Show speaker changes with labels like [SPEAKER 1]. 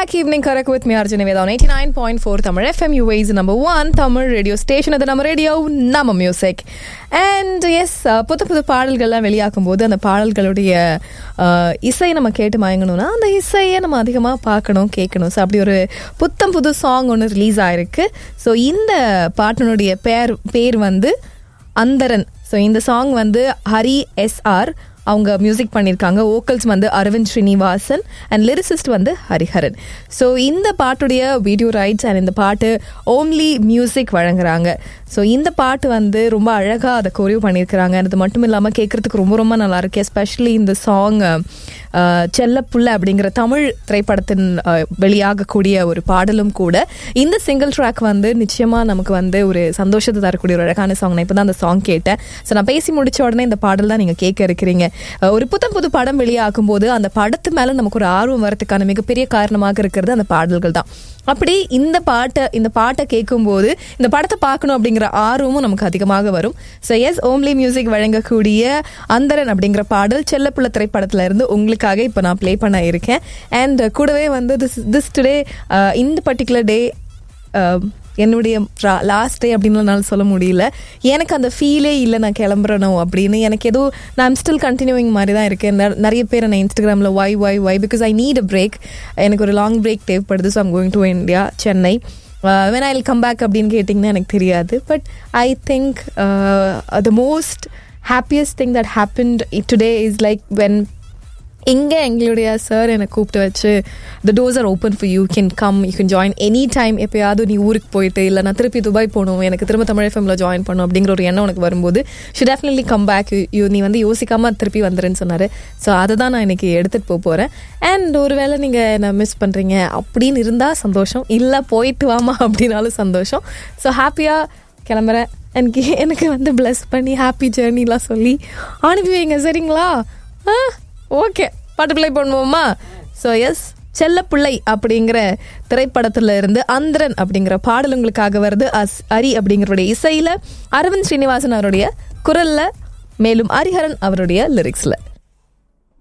[SPEAKER 1] back evening correct with me Arjuna Veda on 89.4 Tamil FM UA's number one Tamil radio station அது நம்ம radio நம்ம music and S புது புது பாடல்கள்லாம் வெளியாக்கும் போது அந்த பாடல்களுடைய uh, இசை நம்ம கேட்டு மயங்கணும்னா அந்த இசையை நம்ம அதிகமாக பார்க்கணும் கேட்கணும் ஸோ அப்படி ஒரு புத்தம் புது சாங் ஒன்று ரிலீஸ் ஆயிருக்கு ஸோ இந்த பாட்டினுடைய பேர் பேர் வந்து அந்தரன் ஸோ இந்த சாங் வந்து ஹரி எஸ்ஆர் அவங்க மியூசிக் பண்ணியிருக்காங்க ஓக்கல்ஸ் வந்து அரவிந்த் ஸ்ரீனிவாசன் அண்ட் லிரிசிஸ்ட் வந்து ஹரிஹரன் ஸோ இந்த பாட்டுடைய வீடியோ ரைட்ஸ் அண்ட் இந்த பாட்டு ஓம்லி மியூசிக் வழங்குறாங்க ஸோ இந்த பாட்டு வந்து ரொம்ப அழகாக அதை கொரியூ பண்ணியிருக்கிறாங்க அது மட்டும் இல்லாமல் கேட்குறதுக்கு ரொம்ப ரொம்ப நல்லா இருக்கு எஸ்பெஷலி இந்த சாங் செல்லப்புள்ள அப்படிங்கிற தமிழ் திரைப்படத்தின் அஹ், வெளியாகக்கூடிய ஒரு பாடலும் கூட இந்த சிங்கிள் ட்ராக் வந்து நிச்சயமாக நமக்கு வந்து ஒரு சந்தோஷத்தை தரக்கூடிய ஒரு அழகான சாங் நான் இப்போ தான் அந்த சாங் கேட்டேன் ஸோ நான் பேசி முடிச்ச உடனே இந்த பாடல் தான் நீங்கள் கேட்க இருக்கிறீங்க அஹ், ஒரு புத்தம் புது படம் வெளியாகும் போது அந்த படத்து மேலே நமக்கு ஒரு ஆர்வம் வரதுக்கான மிகப்பெரிய காரணமாக இருக்கிறது அந்த பாடல்கள் தான் அப்படி இந்த பாட்டை இந்த பாட்டை கேட்கும்போது இந்த படத்தை பார்க்கணும் அப்படிங்கிற ஆர்வமும் நமக்கு அதிகமாக வரும் ஸோ எஸ் ஓம்லி மியூசிக் வழங்கக்கூடிய அந்தரன் அப்படிங்கிற பாடல் செல்லப்புள்ள திரைப்படத்துல இருந்து உங்களுக்காக இப்போ நான் ப்ளே பண்ண இருக்கேன் அண்ட் கூடவே வந்து திஸ் திஸ் டுடே இந்த பர்டிகுலர் டே என்னுடைய லாஸ்ட் டே அப்படின்னு என்னால் சொல்ல முடியல எனக்கு அந்த ஃபீலே இல்லை நான் கிளம்புறணும் அப்படின்னு எனக்கு ஏதோ நான் ஸ்டில் கண்டினியூவிங் மாதிரி தான் இருக்கேன் நெ- நிறைய பேர் நான் இன்ஸ்டாகிராமில் why why why because I need a break எனக்கு ஒரு லாங் பிரேக் தேவைப்படுது so I'm going to India Chennai when I come back அப்படின்னு கேட்டிங்கன்னா எனக்கு தெரியாது but I think the most happiest thing that happened today is like when இங்கே எங்களுடைய sir என்னை கூப்பிட்டு வச்சு the doors are open for you can come you can join any time எப்பயாவது நீ ஊருக்கு போயிட்டு இல்லை நான் திருப்பி துபாய் போகணும் எனக்கு திரும்ப தமிழ் எஃப்எம்ல ஜாயின் பண்ணணும் அப்படிங்கிற ஒரு எண்ணம் உனக்கு வரும்போது she definitely come back you நீ வந்து யோசிக்காம திருப்பி வந்துருன்னு சொன்னார் ஸோ அதை தான் நான் இன்னைக்கு எடுத்துகிட்டு போக போகிறேன் அண்ட் ஒருவேளை நீங்கள் என்ன மிஸ் பண்ணுறீங்க அப்படின்னு இருந்தால் சந்தோஷம் இல்லை போயிட்டு வாமா அப்படின்னாலும் சந்தோஷம் ஸோ ஹாப்பியாக கிளம்புறேன் எனக்கு எனக்கு வந்து ப்ளஸ் பண்ணி ஹாப்பி ஜேர்னிலாம் சொல்லி அனுப்பி வைங்க சரிங்களா ஆ ஓகே பாட்டு ப்ளே பண்ணுவோமா ஸோ எஸ் செல்லப்பிள்ளை அப்படிங்கிற திரைப்படத்துல இருந்து அந்திரன் அப்படிங்கிற பாடல் உங்களுக்காக வருது அஸ் அரி அப்படிங்கிறவருடைய இசையில அரவிந்த் ஸ்ரீனிவாசன் அவருடைய குரல்ல மேலும் ஹரிஹரன் அவருடைய லிரிக்ஸ்ல